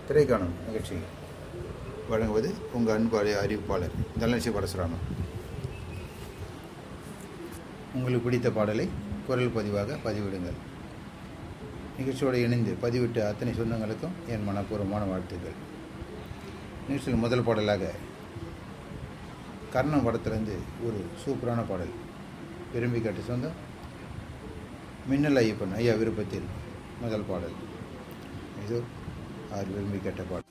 திரைக்காணும் நிகழ்ச்சி வழங்குவது உங்கள் அன்பாளி அறிவிப்பாளர் தனலட்சுமி பரசுராமன் உங்களுக்கு பிடித்த பாடலை குரல் பதிவாக பதிவிடுங்கள் நிகழ்ச்சியோடு இணைந்து பதிவிட்ட அத்தனை சொந்தங்களுக்கும் என் மனப்பூர்வமான வாழ்த்துக்கள் நிகழ்ச்சியில் முதல் பாடலாக கர்ணம் படத்திலிருந்து ஒரு சூப்பரான பாடல் விரும்பி கேட்ட சொந்தம் மின்னல் ஐயப்பன் ஐயா விருப்பத்தில் முதல் பாடல் இது அவர் விரும்பி கேட்ட பாடல்